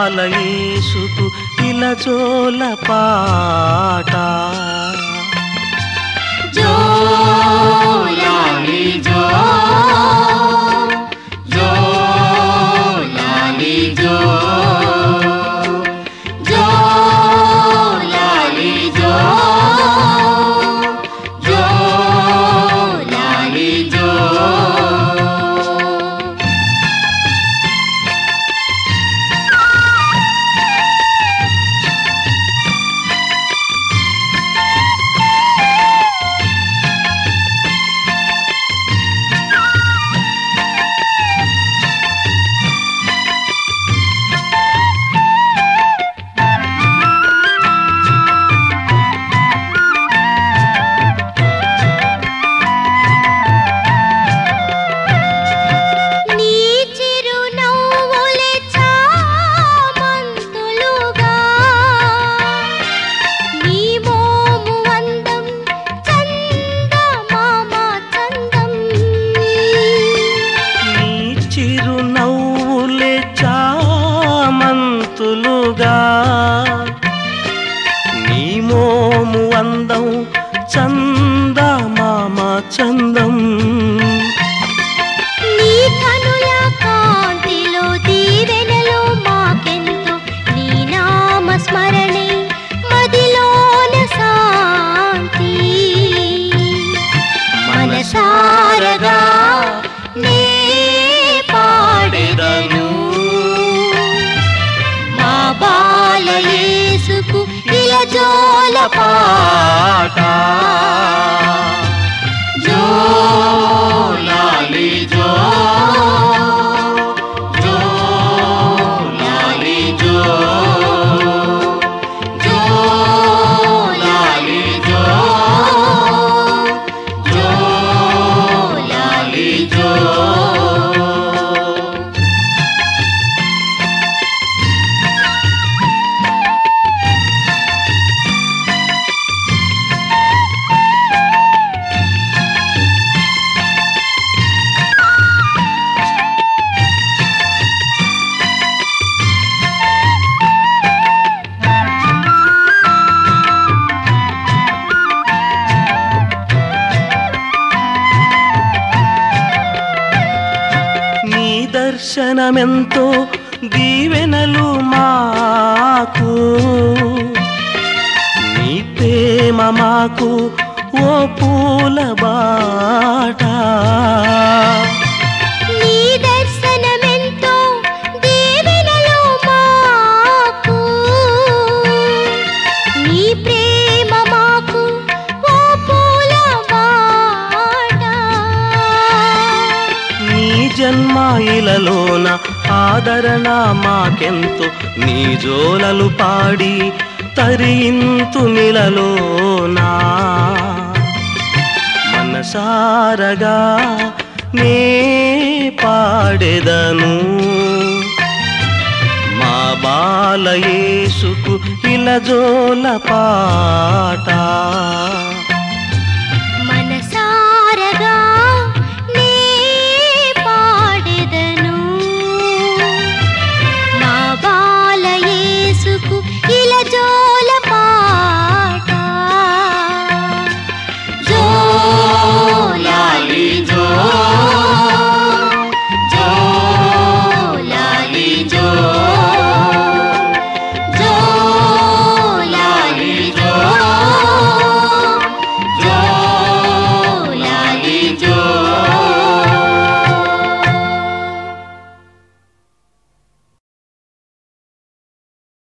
బాలయేసుకు ఇలజోల పాట జో లాలి జో జో లాలి జో జో లాలి జో జో లాలి జో నీ చిరునవ్వులే చామంతులుగా నీ మోము అందం చందమామ చందం నీ చిరునవ్వులే చామంతులుగా నీ మోము అందం చందమామ చందం నీ కనుల కాంతిలో దీవెనలో మాకెంతో నీ నామ స్మరణే మదిలోన శాంతి మనసారగా నే పాడెదను మా బాలయేసుకు ఇలజోల పాట జో లాలి జో జో లాలి జో జో లాలి జో జో లాలి జో నీ దర్శనమెంతో దీవెనలు మాకు నీ ప్రేమ మాకు ఓ పూల బాట నీ దర్శనమెంతో దీవెనలు మాకు నీ ప్రేమ మాకు ఓ పూల బాట నీ జన్మ ఇలలోన ఆదరణ మాకెంతో నీ జోలలు పాడి తరింతు నిలలోనా మనసారగా నే పాడెదను మా బాలయేసుకు ఇలజోల పాట